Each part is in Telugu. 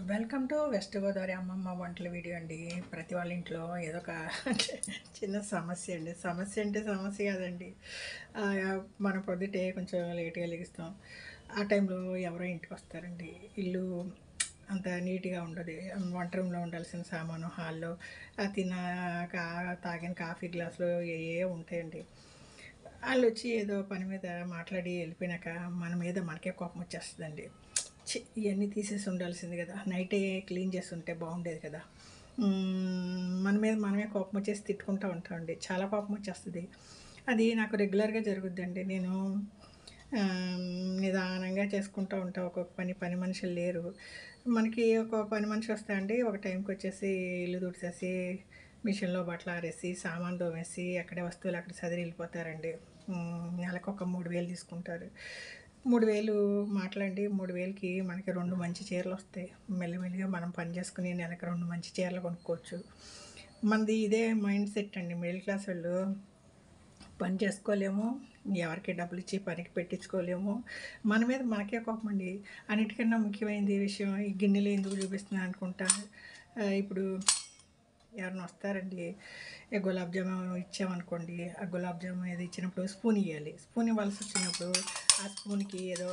వెల్కమ్ టు వెస్ట్ గోదావరి అమ్మమ్మ వంటల వీడియో అండి ప్రతి వాళ్ళ ఇంట్లో ఏదో ఒక చిన్న సమస్య అండి సమస్య అంటే సమస్య కాదండి ఆ, మన పొద్దుటే కొంచెం లేట్గా లెగిస్తాం ఆ టైంలో ఎవరో ఇంటికి వస్తారండి ఇల్లు అంత నీట్గా ఉండదు వంట రూమ్లో ఉండాల్సిన సామాను హాల్లో ఆ తిన్న కా తాగిన కాఫీ గ్లాసులు ఏ ఏ ఉంటాయండి వాళ్ళు వచ్చి ఏదో పని మీద మాట్లాడి వెళ్ళిపోయినాక మన మీద మనకే కోపం వచ్చేస్తుందండి ఛీ, ఇవన్నీ తీసేసి ఉండాల్సింది కదా నైటే క్లీన్ చేసి ఉంటే బాగుండేది కదా మ్మ్, మన మీద మనమే కోపం వచ్చేసి తిట్టుకుంటూ ఉంటామండి చాలా కోపం వచ్చేస్తుంది అది నాకు రెగ్యులర్గా జరుగుద్దండి నేను ఆమ్, నిదానంగా చేసుకుంటూ ఉంటా ఒక్కొక్క పని పని మనుషులు లేరు మనకి ఒక పని మనిషి వస్తా అండి ఒక టైంకి వచ్చేసి ఇల్లు తుడిచేసి మిషన్లో బట్టలు ఆరేసి సామాన్ తోమేసి అక్కడే వస్తువులు అక్కడ చదివి వెళ్ళిపోతారండి మ్మ్, నెలకు ఒక మూడు వేలు తీసుకుంటారు మూడు వేలు మాట్లాడి మూడు వేలకి మనకి రెండు మంచి చీరలు వస్తాయి మెల్లిమెల్లిగా మనం పని చేసుకుని నెలకు రెండు మంచి చీరలు కొనుక్కోవచ్చు మనది ఇదే మైండ్ సెట్ అండి మిడిల్ క్లాస్ వాళ్ళు పని చేసుకోలేము ఎవరికి డబ్బులు ఇచ్చి పనికి పెట్టించుకోలేము మన మీద మనకే కోపం అండి అన్నిటికన్నా ముఖ్యమైనది విషయం ఈ గిన్నెలు ఎందుకు చూపిస్తున్నాను అనుకుంటా ఆ, ఇప్పుడు ఎవరైనా వస్తారండి ఏ గులాబ్ జామున్ ఇచ్చామనుకోండి ఆ గులాబ్ జామున్ ఏది ఇచ్చినప్పుడు స్పూన్ ఇవ్వాలి స్పూన్ ఇవ్వాల్సి వచ్చినప్పుడు ఆ స్పూన్కి ఏదో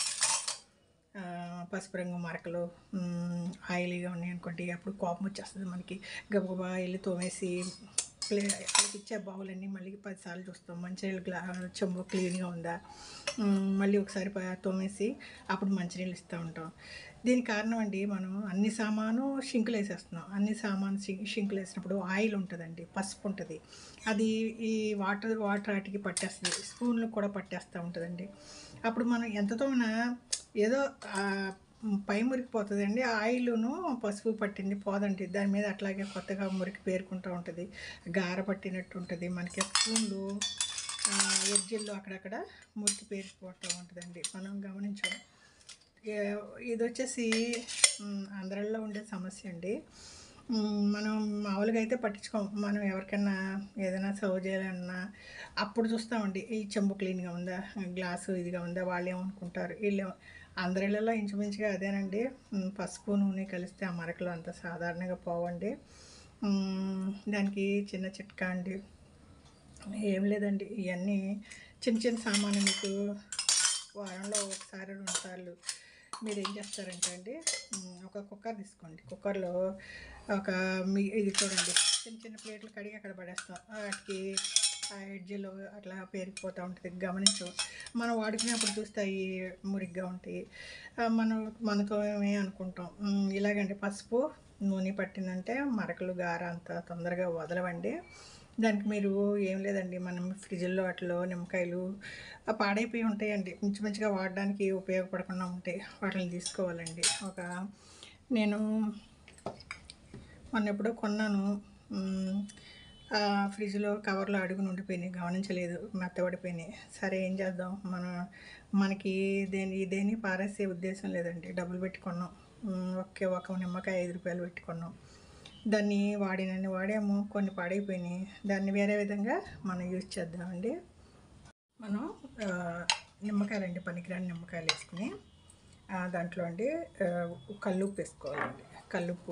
ఆ, పసుపు రంగు మరకలు మ్, ఆయిలీగా ఉన్నాయి అనుకోండి అప్పుడు కోపం వచ్చేస్తుంది మనకి గబగబా వెళ్ళి తోమేసి ప్లే వాళ్ళకి ఇచ్చే బావులన్నీ మళ్ళీ పదిసార్లు చూస్తాం మంచినీళ్ళు గ్లా చెంబు క్లీన్గా ఉందా మ్, మళ్ళీ ఒకసారి ప- తోమేసి అప్పుడు మంచినీళ్ళు ఇస్తూ ఉంటాం దీనికి కారణం అండి మనం అన్ని సామాను షింకులు వేసేస్తున్నాం అన్ని సామాను షి- షింకులు వేసినప్పుడు ఆయిల్ ఉంటుందండి పసుపు ఉంటుంది అది ఈ వాటర్ వాటర్ వాటికి పట్టేస్తుంది స్పూన్లు కూడా పట్టేస్తూ ఉంటుందండి అప్పుడు మనం ఎంతతోనా ఏదో ఆ, పై మురికిపోతుందండి ఆ ఆయిల్ను పసుపు పట్టింది పోదండి దాని మీద అట్లాగే కొత్తగా మురికి పేరుకుంటూ ఉంటుంది గార పట్టినట్టు ఉంటుంది మనకి స్పూన్లు ఎడ్జిల్లో అక్కడక్కడ మురికి పేరుకుపోతూ ఉంటుందండి మనం గమనించాం ఏ- ఇది వచ్చేసి మ్, అందరిలో ఉండే సమస్య అండి మ్, మనం మామూలుగా అయితే పట్టించుకోం మనం ఎవరికైనా ఏదైనా సర్వ్ చేయాలన్నా అప్పుడు చూస్తామండి ఈ చెంబు క్లీన్గా ఉందా గ్లాసు ఇదిగా ఉందా వాళ్ళు ఏమనుకుంటారు వీళ్ళు ఏమ- అందరిళ్ళలో ఇంచుమించుగా అదేనండి మ్, పసుపు నూనె కలిస్తే ఆ మరకలు అంత సాధారణంగా పోవండి మ్, దానికి చిన్న చిట్కా అండి ఏం లేదండి ఇవన్నీ చిన్న చిన్న సామాను మీకు వారంలో ఒకసారి రెండు సార్లు మీరు ఏం చేస్తారంటే అండి మ్, ఒక కుక్కర్ తీసుకోండి కుక్కర్లో ఒక మీ ఇది చూడండి చిన్న చిన్న ప్లేట్లు కడిగి అక్కడ పడేస్తాం వాటికి ఆ ఎడ్జ్లో అట్లా పేరుకుపోతూ ఉంటుంది గమనించు మనం వాడుకునేప్పుడు చూస్తే అవి మురిగ్గా ఉంటాయి ఆ, మనం మనతో ఏమే అనుకుంటాం మ్, ఇలాగండి పసుపు నూనె పట్టిందంటే మరకలు గార అంత తొందరగా వదలవండి దానికి మీరు ఏం లేదండి మనం ఫ్రిడ్జ్లో అట్లా నిమ్మకాయలు ఆ పాడైపోయి ఉంటాయండి మంచి మంచిగా వాడడానికి ఉపయోగపడకుండా ఉంటాయి వాటిని తీసుకోవాలండి ఒక నేను మొన్న ఎప్పుడో కొన్నాను మ్, ఆ ఫ్రిడ్జ్లో కవర్లో అడుగును ఉండిపోయినాయి గమనించలేదు మెత్తబడిపోయినాయి సరే ఏం చేద్దాం మనం మనకి దేని దేని పారేసే ఉద్దేశం లేదండి డబ్బులు పెట్టి కొన్నాం మ్, ఒకే ఒక నిమ్మకాయ ఐదు రూపాయలు పెట్టి కొన్నాం దాన్ని వాడినన్ని వాడాము కొన్ని పాడైపోయినాయి దాన్ని వేరే విధంగా మనం యూజ్ చేద్దామండి మనం ఆ, నిమ్మకాయలండి పనికిరాని నిమ్మకాయలు వేసుకుని ఆ, దాంట్లో అండి ఆ, కల్లుప్పు వేసుకోవాలండి కల్లుప్పు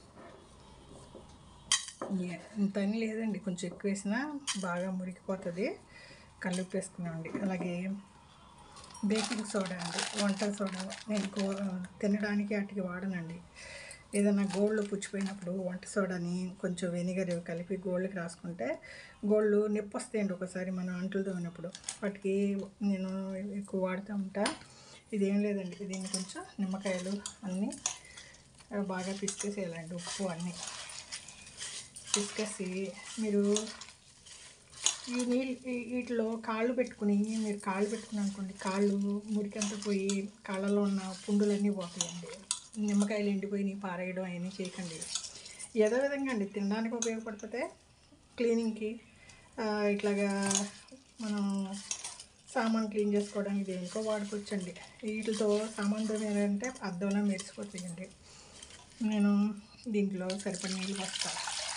ఏ- ఇంత అని లేదండి కొంచెం ఎక్కువ వేసినా బాగా మురికిపోతుంది కల్లుప్పు వేసుకున్నామండి అలాగే బేకింగ్ సోడా అండి వంట సోడా నేను కూ- తినడానికి వాటికి వాడనండి ఏదైనా గోళ్ళు పుచ్చిపోయినప్పుడు వంట సోడాని కొంచెం వెనిగర్ కలిపి గోళ్ళకి రాసుకుంటే గోళ్ళు నొప్పి వస్తాయండి ఒకసారి మనం అంట్లు తోమినప్పుడు వాటికి నేను ఎక్కువ వాడుతూ ఉంటా ఇదేం లేదండి దీన్ని కొంచెం నిమ్మకాయలు అన్నీ ఆ, బాగా పిసికేసేయాలండి ఉప్పు అన్నీ పిసికేసి మీరు ఈ నీళ్ళు ఈ- వీటిలో కాళ్ళు పెట్టుకుని మీరు కాళ్ళు పెట్టుకుని అనుకోండి కాళ్ళు మురికంతా పోయి కాళ్ళలో ఉన్న పుండులన్నీ పోతాయండి నిమ్మకాయలు ఎండిపోయి పారేయడం అవన్నీ చేయకండి ఏదో విధంగా అండి తినడానికి ఉపయోగపడిపోతే క్లీనింగ్కి ఆ, ఇట్లాగా మనం సామాన్ క్లీన్ చేసుకోవడానికి దేనికో వాడుకోవచ్చండి వీటితో సామాన్ తోమేదంటే అద్దంలో మెరిసిపోతాయండి నేను దీంట్లో సరిపడిన నీళ్ళు పోస్తాను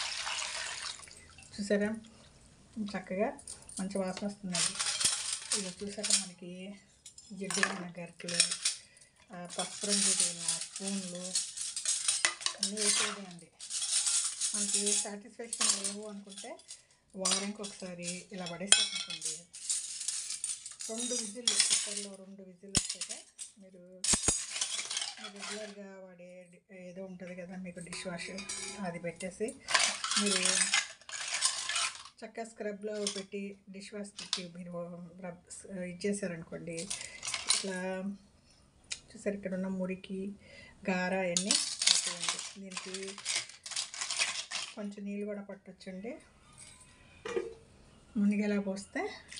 చూసారా చక్కగా మంచి వాసన వస్తుందండి ఇది చూసాక మనకి జిడ్డు ఉన్న గరిటెలు ఆ, పసుపు రంగు ఉన్న స్పూన్లు అన్నీ వేసేదే అండి మనకి సాటిస్ఫాక్షన్ లేవు అనుకుంటే వారానికి ఒకసారి ఇలా పడేసేసుకోండి రెండు విజిల్లు కుక్కర్లో రెండు విజిల్లు వచ్చాక మీరు రెగ్యులర్గా వాడే డి- ఏదో ఉంటుంది కదా మీకు డిష్ వాష్ అది పెట్టేసి మీరు చక్కగా స్క్రబ్లో పెట్టి డిష్ వాష్ పెట్టి మీరు రబ్ ఇచ్చేసారనుకోండి ఇట్లా చూసారు ఇక్కడ ఉన్న మురికి గార అవన్నీ అయిపోయింది దీనికి కొంచెం నీళ్ళు కూడా పట్టొచ్చండి మునిగేలా పోస్తే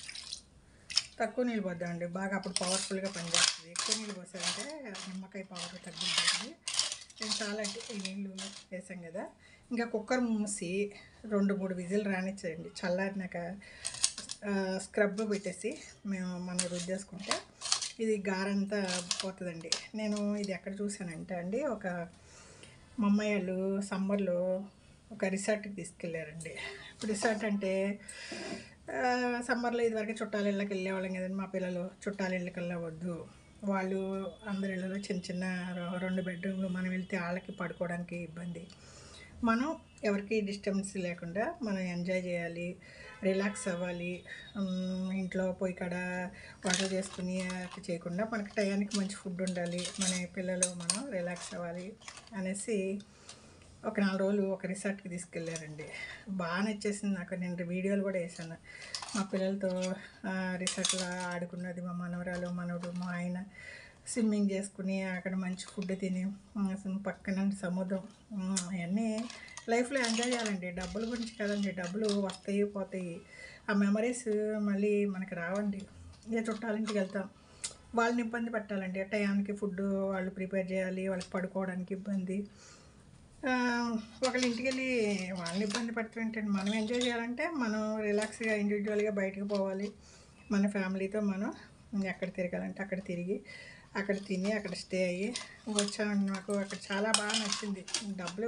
తక్కువ నీళ్ళు పోద్దామండి బాగా అప్పుడు పవర్ఫుల్గా పనిచేస్తుంది ఎక్కువ నీళ్ళు పోసారంటే నిమ్మకాయ పవర్ తగ్గుతుంది నేను చాలా అంటే ఈ నీళ్ళు వేసాం కదా ఇంకా కుక్కర్ మూసి రెండు మూడు విజిల్ రానిచ్చేయండి చల్లారినాక ఆ, స్క్రబ్ పెట్టేసి మేము మనం రుద్దేసుకుంటే ఇది గారంతా పోతుందండి నేను ఇది ఎక్కడ చూసానంటే అండి ఒక మా అమ్మాయి వాళ్ళు సమ్మర్లో ఒక రిసార్ట్కి తీసుకెళ్ళారండి రిసార్ట్ అంటే ఆ, సమ్మర్లో ఇదివరకు చుట్టాల ఇళ్ళకి వెళ్ళేవాళ్ళం కదండి మా పిల్లలు చుట్టాల ఇళ్ళకి వెళ్ళవద్దు వాళ్ళు అందరి ఇళ్ళలో చిన్న చిన్న రొ- రెండు బెడ్రూమ్లు మనం వెళ్తే వాళ్ళకి పడుకోవడానికి ఇబ్బంది మనం ఎవరికి డిస్టర్బెన్స్ లేకుండా మనం ఎంజాయ్ చేయాలి రిలాక్స్ అవ్వాలి ఉమ్, ఇంట్లో పోయి కాడ వంట చేసుకుని అట్లా చేయకుండా మనకి టయానికి మంచి ఫుడ్ ఉండాలి మన పిల్లలు మనం రిలాక్స్ అవ్వాలి అనేసి ఒక నాలుగు రోజులు ఒక రిసార్ట్కి తీసుకెళ్ళారండి బాగా నచ్చేసింది నాకు నేను వీడియోలు కూడా వేసాను మా పిల్లలతో ఆ, రిసార్ట్లో ఆడుకున్నది మా మనవరాలు మనవడు మా ఆయన స్విమ్మింగ్ చేసుకుని అక్కడ మంచి ఫుడ్ తిని ఉమ్, అసలు పక్కన సముద్రం ఉమ్, అవన్నీ లైఫ్లో ఎంజాయ్ చేయాలండి డబ్బుల గురించి కదండి డబ్బులు వస్తాయి పోతాయి ఆ మెమరీస్ మళ్ళీ మనకి రావండి ఏ చుట్టాలింటికి వెళ్తాం వాళ్ళని ఇబ్బంది పెట్టాలండి టయానికి ఫుడ్ వాళ్ళు ప్రిపేర్ చేయాలి వాళ్ళకి పడుకోవడానికి ఇబ్బంది ఆ, ఒకళ్ళ ఇంటికి వెళ్ళి వాళ్ళని ఇబ్బంది పెడుతుంటే మనం ఎంజాయ్ చేయాలంటే మనం రిలాక్స్గా ఇండివిజువల్గా బయటకు పోవాలి మన ఫ్యామిలీతో మనం ఎక్కడ తిరగాలంటే అక్కడ తిరిగి అక్కడ తిని అక్కడ స్టే అయ్యి వచ్చామండి నాకు అక్కడ చాలా బాగా నచ్చింది డబ్బులు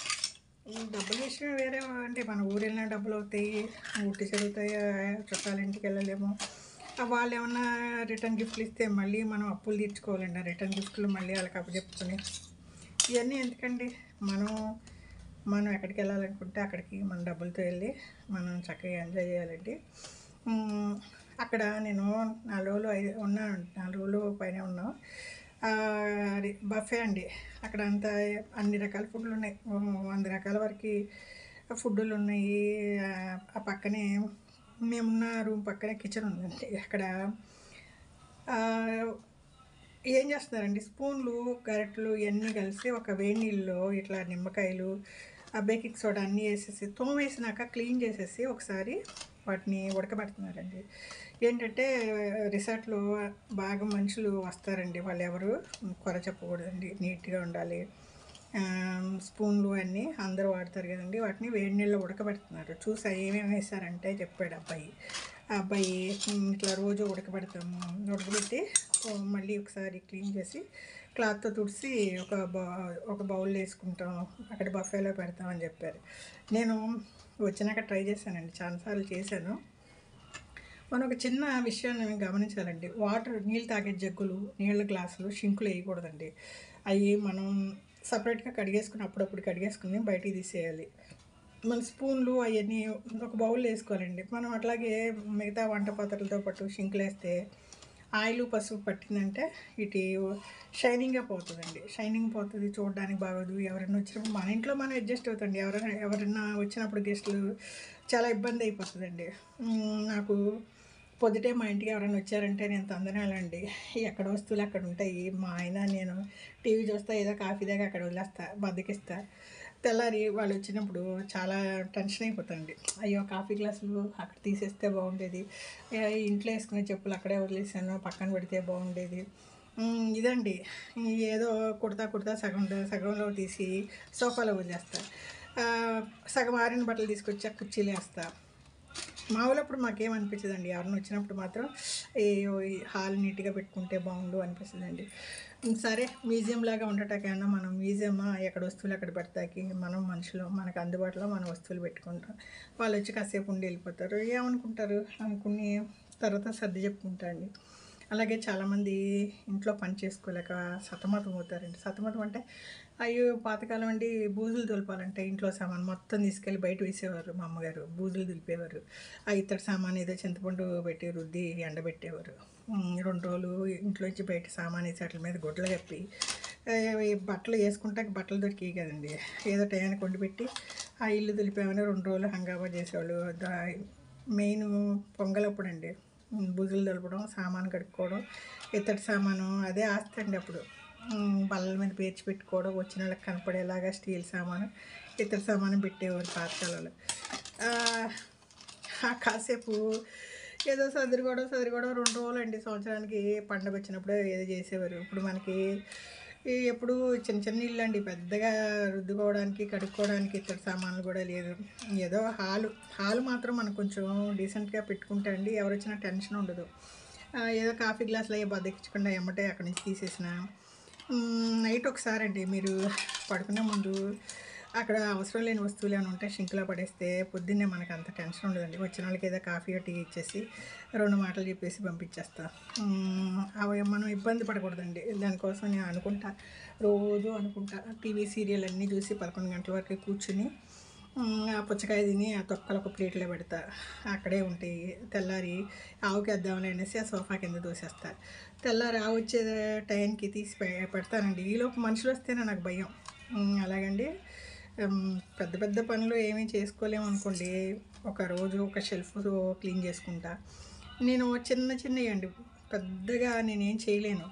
ఈ డబ్బుల విషయం వేరే అంటే మన ఊరు వెళ్ళిన డబ్బులు అవుతాయి ఊటి జరుగుతాయి చుట్టాల ఇంటికి వెళ్ళలేము ఆ వాళ్ళు ఏమన్నా రిటర్న్ గిఫ్ట్లు ఇస్తే మళ్ళీ మనం అప్పులు తీర్చుకోవాలండి ఆ రిటర్న్ గిఫ్ట్లు మళ్ళీ వాళ్ళకి అప్పచెప్పుకొని ఇవన్నీ ఎందుకండి మనం మనం ఎక్కడికి వెళ్ళాలనుకుంటే అక్కడికి మన డబ్బులతో వెళ్ళి మనం చక్కగా ఎంజాయ్ చేయాలండి ఉమ్, అక్కడ నేను నాలుగు రోజులు ఐదు ఉన్నాను నాలుగు రోజులు పైన ఉన్నాం ఆ, అది బఫే అండి అక్కడ అంతా అన్ని రకాల ఫుడ్లు ఉన్నాయి ఉమ్, వంద రకాల వరకు ఫుడ్లు ఉన్నాయి ఆ, ఆ పక్కనే మేమున్న రూమ్ పక్కనే కిచెన్ ఉందండి అక్కడ ఆ, ఏం చేస్తున్నారండి స్పూన్లు గరిటెలు ఇవన్నీ కలిసి ఒక వేడి నీళ్ళలో ఇట్లా నిమ్మకాయలు ఆ బేకింగ్ సోడా అన్నీ వేసేసి తోమేసినాక క్లీన్ చేసేసి ఒకసారి వాటిని ఉడకబెడుతున్నారండి ఏంటంటే రిసార్ట్లో బాగా మనుషులు వస్తారండి వాళ్ళు ఎవరు కొర చెప్పకూడదండి నీట్గా ఉండాలి ఆ, స్పూన్లు అన్నీ అందరూ వాడతారు కదండి వాటిని వేడి నీళ్ళు ఉడకబెడుతున్నారు చూసా ఏమేమి వేశారంటే చెప్పాడు అబ్బాయి ఆ అబ్బాయి "ఉమ్, ఇట్లా రోజు ఉడకబెడతాము ఉడకబెట్టి ఓ, మళ్ళీ ఒకసారి క్లీన్ చేసి క్లాత్తో తుడిసి ఒక బా ఒక బౌల్ వేసుకుంటాం అక్కడ బఫేలో పెడతామని చెప్పారు నేను వచ్చినాక ట్రై చేశానండి చాలాసార్లు చేశాను మనం ఒక చిన్న విషయాన్ని గమనించాలండి వాటర్ నీళ్ళు తాగే జగ్గులు నీళ్ళ గ్లాసులు షింకులు వేయకూడదండి అవి మనం సపరేట్గా కడిగేసుకుని అప్పుడప్పుడు కడిగేసుకుని బయటికి తీసేయాలి మన స్పూన్లు అవన్నీ ఒక బౌల్ వేసుకోవాలండి మనం అట్లాగే మిగతా వంట పాత్రలతో పాటు షింకులు వేస్తే ఆయిల్ పసుపు పట్టిందంటే ఇటు షైనింగ్గా పోతుందండి షైనింగ్ పోతుంది చూడడానికి బాగోదు ఎవరైనా వచ్చినప్పుడు మన ఇంట్లో మనం అడ్జస్ట్ అవుతుంది ఎవరైనా ఎవరైనా వచ్చినప్పుడు గెస్టులు చాలా ఇబ్బంది అయిపోతుందండి ఉమ్, నాకు పొద్దుటే మా ఇంటికి ఎవరైనా వచ్చారంటే నేను తందనాలండి ఎక్కడ వస్తువులు అక్కడ ఉంటాయి మా ఆయన నేను టీవీ చూస్తా ఏదో కాఫీ దాకా అక్కడ వదిలేస్తా బద్దకిస్తా తెల్లారి వాళ్ళు వచ్చినప్పుడు చాలా టెన్షన్ అయిపోతుంది అయ్యో కాఫీ గ్లాసులు అక్కడ తీసేస్తే బాగుండేది ఏ, ఇంట్లో వేసుకునే చెప్పులు అక్కడే వదిలేసాను పక్కన పెడితే బాగుండేది ఉమ్, ఇదండి ఈ ఏదో కుడతా కుడతా సగం సగంలో తీసి సోఫాలో వదిలేస్తా ఆ, సగం ఆరిన బట్టలు తీసుకొచ్చి ఆ కుర్చీలు వేస్తా మా ఊళ్ళప్పుడు మాకేమనిపించదండి ఎవరిని వచ్చినప్పుడు మాత్రం ఈ ఈ హాల్ నీట్గా పెట్టుకుంటే బాగుండు అనిపిస్తుందండి సరే మ్యూజియం లాగా ఉండటాకైనా మనం మ్యూజియం ఎక్కడ వస్తువులు అక్కడ పెడతాకి మనం మనుషులు మనకు అందుబాటులో మన వస్తువులు పెట్టుకుంటాం వాళ్ళు వచ్చి కాసేపు ఉండి వెళ్ళిపోతారు ఏమనుకుంటారు అనుకుని తర్వాత సర్ది చెప్పుకుంటాండి అలాగే చాలామంది ఇంట్లో పని చేసుకోలేక సతమతం అవుతారండి సతమతం అంటే అయ్యో పాతకాలం అండి బూజులు దులపాలంటే ఇంట్లో సామాన్ మొత్తం తీసుకెళ్ళి బయట వేసేవారు మా అమ్మగారు బూజులు దులిపేవారు ఆ ఇత్తడి సామాన్ ఏదో చింతపండు పెట్టి రుద్ది ఎండబెట్టేవారు ఉమ్, రెండు రోజులు ఇంట్లోంచి బయట సామాన్ వేసి వాటి మీద గుడ్లు కప్పి ఆ, ఈ బట్టలు వేసుకుంటాక బట్టలు దొరికాయి కదండి ఏదో టయానికి వండిపెట్టి ఆ ఇల్లు దులిపామని రెండు రోజులు హంగామా చేసేవాళ్ళు దా మెయిన్ పొంగలప్పుడు అండి బుజులు దులపడం సామాను కడుక్కోవడం ఇత్తడి సామాను అదే ఆస్తి అండి అప్పుడు ఉమ్, బల్లల మీద పేర్చి పెట్టుకోవడం వచ్చిన వాళ్ళకి కనపడేలాగా స్టీల్ సామాను ఇతర సామాను పెట్టేవారు పాతకాలంలో ఆ, ఆ కాసేపు ఏదో సదురుకోవడం సదురుకోవడం రెండు రోజులు అండి సంవత్సరానికి పండగ వచ్చినప్పుడు ఏదో చేసేవారు ఇప్పుడు మనకి ఈ ఎప్పుడు చిన్న చిన్న ఇల్లు అండి పెద్దగా రుద్దుకోవడానికి కడుక్కోవడానికి ఇతర సామాన్లు కూడా లేదు ఏదో హాలు హాలు మాత్రం మనం కొంచెం డీసెంట్గా పెట్టుకుంటే అండి ఎవరు వచ్చినా టెన్షన్ ఉండదు ఆ, ఏదో కాఫీ గ్లాసులు అయ్యి బద్దెక్కించకుండా ఎమ్మటే అక్కడి నుంచి తీసేసిన మ్మ్, నైట్ ఒకసారి అండి మీరు పడుకునే ముందు అక్కడ అవసరం లేని వస్తువులు ఏమైనా ఉంటే షింక్లో పడేస్తే పొద్దున్నే మనకు అంత టెన్షన్ ఉండదండి వచ్చిన వాళ్ళకి ఏదో కాఫీ టీ ఇచ్చేసి రెండు మాటలు చెప్పేసి పంపించేస్తా మ్మ్, అవి మనం ఇబ్బంది పడకూడదండి దానికోసం నేను అనుకుంటా రోజు అనుకుంటా టీవీ సీరియల్ అన్నీ చూసి పదకొండు గంటల వరకు కూర్చుని మ్మ్, ఆ పుచ్చకాయ తిని ఆ తొక్కలు ఒక ప్లేట్లో పెడతా అక్కడే ఉంటాయి తెల్లారి ఆవుకి వేద్దామని అనేసి ఆ సోఫా కింద దోసేస్తా తెల్లారి ఆవు వచ్చే టైంకి తీసి పె- పెడతానండి ఈలోపు మనుషులు వస్తేనే నాకు భయం మ్మ్, అలాగండి మ్మ్, పెద్ద పెద్ద పనులు ఏమీ చేసుకోలేము అనుకోండి ఒక రోజు ఒక షెల్ఫ్ క్లీన్ చేసుకుంటా నేను చిన్న చిన్నవి అండి పెద్దగా నేనేం చేయలేను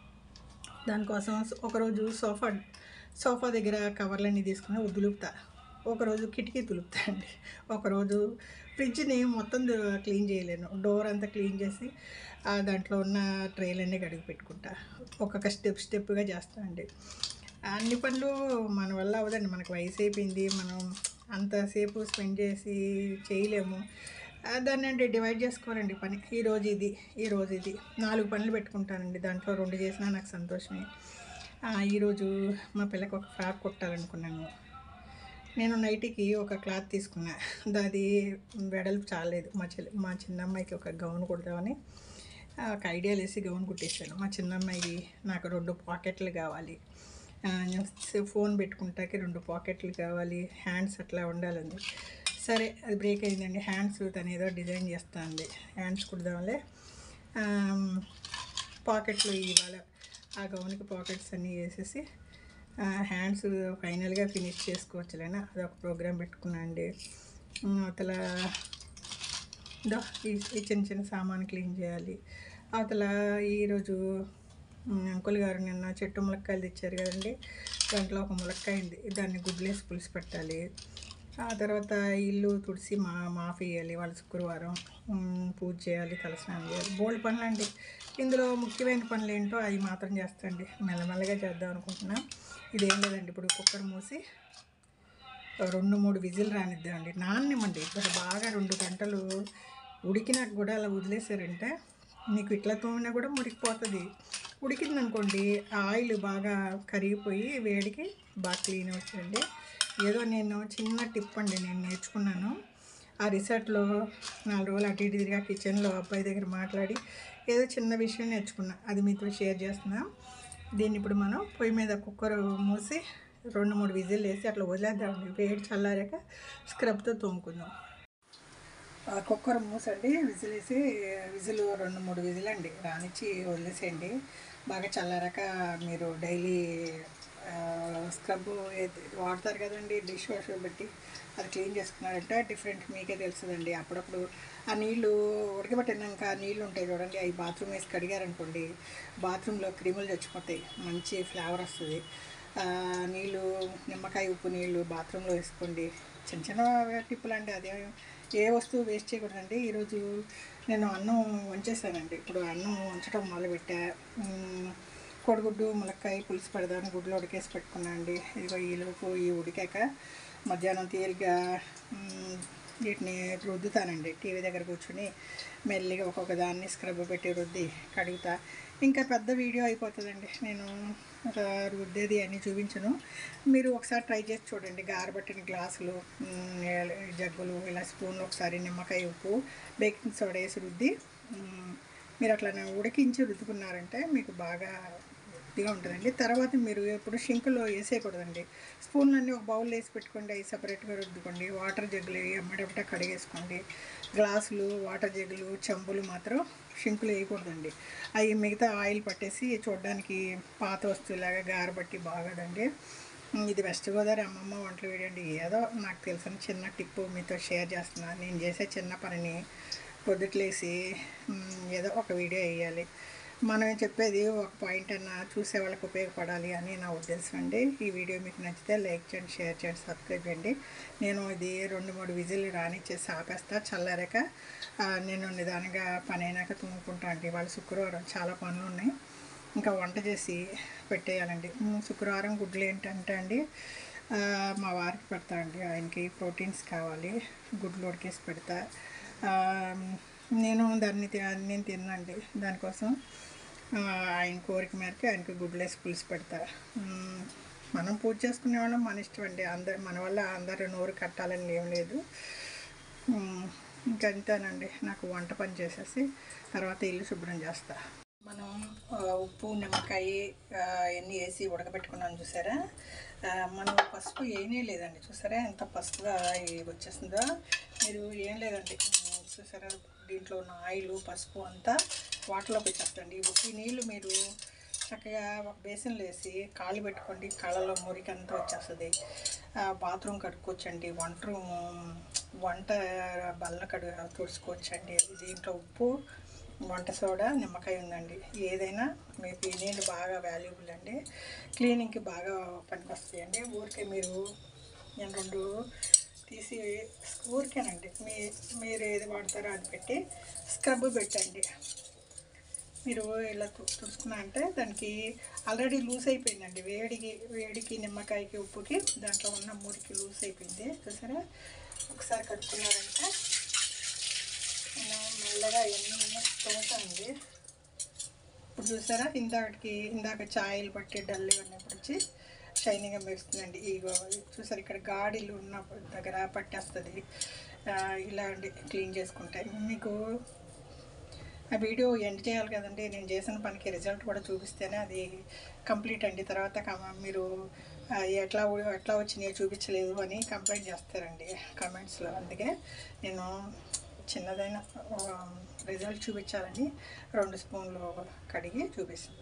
దానికోసం ఒకరోజు సోఫా సోఫా దగ్గర కవర్లన్నీ తీసుకుని దులుపుతా ఒకరోజు కిటికీ తులుపుతా అండి ఒకరోజు ఫ్రిడ్జ్ని మొత్తం దు- క్లీన్ చేయలేను డోర్ అంతా క్లీన్ చేసి ఆ దాంట్లో ఉన్న ట్రైలన్నీ కడిగి పెట్టుకుంటా ఒక్కొక్క స్టెప్ స్టెప్గా చేస్తా అండి అన్ని పనులు మన వల్ల అవ్వదండి మనకు వయసు అయిపోయింది మనం అంతసేపు స్పెండ్ చేసి చేయలేము ఆ, దాన్ని అంటే డివైడ్ చేసుకోవాలండి పని ఈరోజు ఇది ఈరోజు ఇది నాలుగు పనులు పెట్టుకుంటానండి దాంట్లో రెండు చేసినా నాకు సంతోషమే ఆ, ఈరోజు మా పిల్లకి ఒక ఫ్రాక్ కుట్టాలనుకున్నాను నేను నైటీకి ఒక క్లాత్ తీసుకున్నా అది వెడల్పు చాలేదు మా చెల్లి మా చిన్నమ్మాయికి ఒక గౌన్ కుడదామని ఆ, ఒక ఐడియా వేసి గౌన్ కుట్టేశాను మా చిన్నమ్మాయి నాకు రెండు పాకెట్లు కావాలి ఆ, నేను ఫోన్ పెట్టుకుంటాకి రెండు పాకెట్లు కావాలి హ్యాండ్స్ అట్లా ఉండాలండి సరే అది బ్రేక్ అయిందండి హ్యాండ్స్ తను ఏదో డిజైన్ చేస్తుంది హ్యాండ్స్ కుడదాంలే ఆమ్, పాకెట్లు ఇవాళ ఆ గౌన్కి పాకెట్స్ అన్నీ వేసేసి ఆ, హ్యాండ్స్ ఫైనల్గా ఫినిష్ చేసుకోవచ్చులేనా అదొక ప్రోగ్రామ్ పెట్టుకున్నా అండి ఉమ్, అవతల దో ఈ ఈ చిన్న చిన్న సామాన్ క్లీన్ చేయాలి అవతల ఈరోజు ఉమ్, అంకుల్ గారు నిన్న చెట్టు ములక్కాయలు తెచ్చారు కదండి దాంట్లో ఒక ములక్కాయ ఉంది దాన్ని గుడ్లేసి పులుసు పెట్టాలి ఆ తర్వాత ఇల్లు తుడిసి మా మాఫ్ వేయాలి వాళ్ళ శుక్రవారం ఉమ్, పూజ చేయాలి తలస్నానం చేయాలి బోల్డ్ పనులు అండి ఇందులో ముఖ్యమైన పనులు ఏంటో అవి మాత్రం చేస్తాండి మెల్లమెల్లగా చేద్దాం అనుకుంటున్నా ఇదేం లేదండి ఇప్పుడు కుక్కర్ మూసి రెండు మూడు విజిల్ రానిద్దామండి నాన్నివ్వండి ఇప్పుడు బాగా రెండు గంటలు ఉడికినాక కూడా అలా వదిలేసారంటే మీకు ఇట్లా తోమినా కూడా మురికిపోతుంది ఉడికిందనుకోండి ఆ ఆయిల్ బాగా కరిగిపోయి వేడికి బాగా క్లీన్ అవుతుందండి ఏదో నేను చిన్న టిప్ అండి నేను నేర్చుకున్నాను ఆ రిసార్ట్లో నాలుగు రోజులు అటు ఇటు తిరిగా కిచెన్లో అబ్బాయి దగ్గర మాట్లాడి ఏదో చిన్న విషయం నేర్చుకున్నా అది మీతో షేర్ చేస్తున్నా దీన్ని ఇప్పుడు మనం పొయ్యి మీద కుక్కర్ మూసి రెండు మూడు విజిల్ వేసి అట్లా వదిలేద్దామండి వేడి చల్లారాక స్క్రబ్తో తోముకుందాం ఆ కుక్కర్ మూసండి విజిల్ వేసి విజిల్ రెండు మూడు విజిల్ అండి రానిచ్చి వదిలేసేయండి బాగా చల్లారాక మీరు డైలీ స్క్రబ్ వాడతారు కదండి డిష్ వాషర్ పెట్టి అది క్లీన్ చేసుకున్నారంటే డిఫరెంట్ మీకే తెలుస్తుందండి అప్పుడప్పుడు ఆ నీళ్ళు ఉడకబెట్టినాక ఆ నీళ్ళు ఉంటాయి చూడండి అవి బాత్రూమ్ వేసి కడిగారనుకోండి బాత్రూంలో క్రిములు చచ్చిపోతాయి మంచి ఫ్లేవర్ వస్తుంది ఆ, నీళ్ళు నిమ్మకాయ ఉప్పు నీళ్ళు బాత్రూంలో వేసుకోండి చిన్న చిన్న టిప్పులు అండి అదే ఏ వస్తువు వేస్ట్ చేయకూడదండి ఈరోజు నేను అన్నం వంచేసానండి ఇప్పుడు అన్నం వంచడం మొదలుపెట్టా ఉమ్, కోడిగుడ్డు ములక్కాయ పులుసు పెడదామని గుడ్లు ఉడికేసి పెట్టుకున్నా అండి ఇదిగో ఈలోపు ఈ ఉడికాక మధ్యాహ్నం తీరిగ్గా ఉమ్, వీటిని రుద్దుతానండి టీవీ దగ్గర కూర్చుని మెల్లిగా ఒక్కొక్క దాన్ని స్క్రబ్ పెట్టి రుద్ది కడుగుతా ఇంకా పెద్ద వీడియో అయిపోతుందండి నేను అలా రుద్దేది అన్నీ చూపించను మీరు ఒకసారి ట్రై చేసి చూడండి గారబట్టిన గ్లాసులు ఉమ్, జగ్గులు ఇలా స్పూన్లు ఒకసారి నిమ్మకాయ ఉప్పు బేకింగ్ సోడా వేసి రుద్ది ఉమ్, మీరు అట్లా ఉడికించి రుద్దుకున్నారంటే మీకు బాగా కొద్దిగా ఉంటుందండి తర్వాత మీరు ఎప్పుడు షింకులో వేసేయకూడదండి స్పూన్లు అన్నీ ఒక బౌల్ వేసి పెట్టుకోండి అవి సపరేట్గా రుద్దుకోండి వాటర్ జగ్గులు ఎమ్మటెమ్మట కడిగేసుకోండి గ్లాసులు వాటర్ జగ్గులు చెంబులు మాత్రం షింకులు వేయకూడదండి అవి మిగతా ఆయిల్ పట్టేసి చూడడానికి పాత వస్తువులాగా గారబట్టి బాగోదండి ఇది వెస్ట్ గోదావరి అమ్మమ్మ వంటలు వేయండి ఏదో నాకు తెలిసిన చిన్న టిప్పు మీతో షేర్ చేస్తున్నాను నేను చేసే చిన్న పనిని పొద్దుట్లేసి మ్, ఏదో ఒక వీడియో వేయాలి మనం చెప్పేది ఒక పాయింట్ అన్న చూసే వాళ్ళకి ఉపయోగపడాలి అని నా ఉద్దేశం అండి ఈ వీడియో మీకు నచ్చితే లైక్ చేయండి షేర్ చేయండి సబ్స్క్రైబ్ చేయండి నేను ఇది రెండు మూడు విజిల్ రానిచ్చేసి ఆపేస్తా చల్లారాక ఆ, నేను నిదానంగా పని అయినాక తుమ్ముకుంటా అండి వాళ్ళ శుక్రవారం చాలా పనులు ఉన్నాయి ఇంకా వంట చేసి పెట్టేయాలండి ఉమ్, శుక్రవారం గుడ్లు ఏంటంటే అండి ఆ, మా వారికి పెడతా అండి ఆయనకి ప్రోటీన్స్ కావాలి గుడ్లు ఉడికేసి పెడతా ఆ, నేను దాన్ని తి- నేను తిన్నాండి దానికోసం ఆ, ఆయన కోరిక మేరకు ఆయనకి గుడ్లు వేసి పులుసు పెడతా ఉమ్, మనం పూజ చేసుకునే వాళ్ళం మన ఇష్టం అండి అందరు మన వల్ల అందరూ నోరు కట్టాలని ఏం లేదు ఉమ్, ఇంకా అంతేనండి నాకు వంట పని చేసేసి తర్వాత ఇల్లు శుభ్రం చేస్తా మనం ఆ, ఉప్పు నిమ్మకాయ ఆ, అవన్నీ వేసి ఉడకబెట్టుకున్నాం చూసారా ఆ, మనం పసుపు ఏమీ లేదండి చూసారా ఎంత పసుపుగా ఇది వచ్చేస్తుందో మీరు ఏం లేదండి ఉమ్, చూసారా దీంట్లో ఉన్న ఆయిల్ పసుపు అంతా వాటర్లోకి వచ్చేస్తుంది ఈ నీళ్ళు మీరు చక్కగా ఒక బేసిన్లో వేసి కాళ్ళు పెట్టుకోండి కళ్ళలో మురికి అంతా వచ్చేస్తుంది బాత్రూమ్ కడుక్కోవచ్చండి వంట రూమ్ వంట బల్ల కడు తుడుచుకోవచ్చండి దీంట్లో ఉప్పు వంట సోడా నిమ్మకాయ ఉందండి ఏదైనా మీకు ఈ నీళ్ళు బాగా వాల్యుబుల్ అండి క్లీనింగ్కి బాగా పనికొస్తాయి అండి ఊరికే మీరు నేను రెండు తీసి ఊరికేనండి మీ మీరు ఏది వాడతారో అది పెట్టి స్క్రబ్ పెట్టండి మీరు ఇలా తు- తుడుచుకున్నా అంటే దానికి ఆల్రెడీ లూజ్ అయిపోయిందండి వేడికి వేడికి నిమ్మకాయకి ఉప్పుకి దాంట్లో ఉన్న మురికి లూజ్ అయిపోయింది చూసారా ఒకసారి కడుక్కున్నారంటే నేను మెల్లగా ఎన్ని తోముతానండి ఇప్పుడు చూసారా ఇందాకటికి ఇందాక ఛాయలు పట్టి డల్ ఉన్నప్పుడు వచ్చి షైనింగ్గా మెరుస్తుందండి ఇగో చూసారు ఇక్కడ గాడిలు ఉన్న దగ్గర పట్టేస్తుంది ఆ, ఇలా అండి క్లీన్ చేసుకుంటే మీకు ఆ వీడియో ఎండ్ చేయాలి కదండి నేను చేసిన పనికి రిజల్ట్ కూడా చూపిస్తేనే అది కంప్లీట్ అండి తర్వాత కమ- మీరు ఆ, ఎట్లా ఉ- ఎట్లా వచ్చినాయో చూపించలేదు అని కంప్లైంట్ చేస్తారండి కమెంట్స్లో అందుకే నేను చిన్నదైన రిజల్ట్ చూపించాలని రెండు స్పూన్లు కడిగి చూపిస్తాను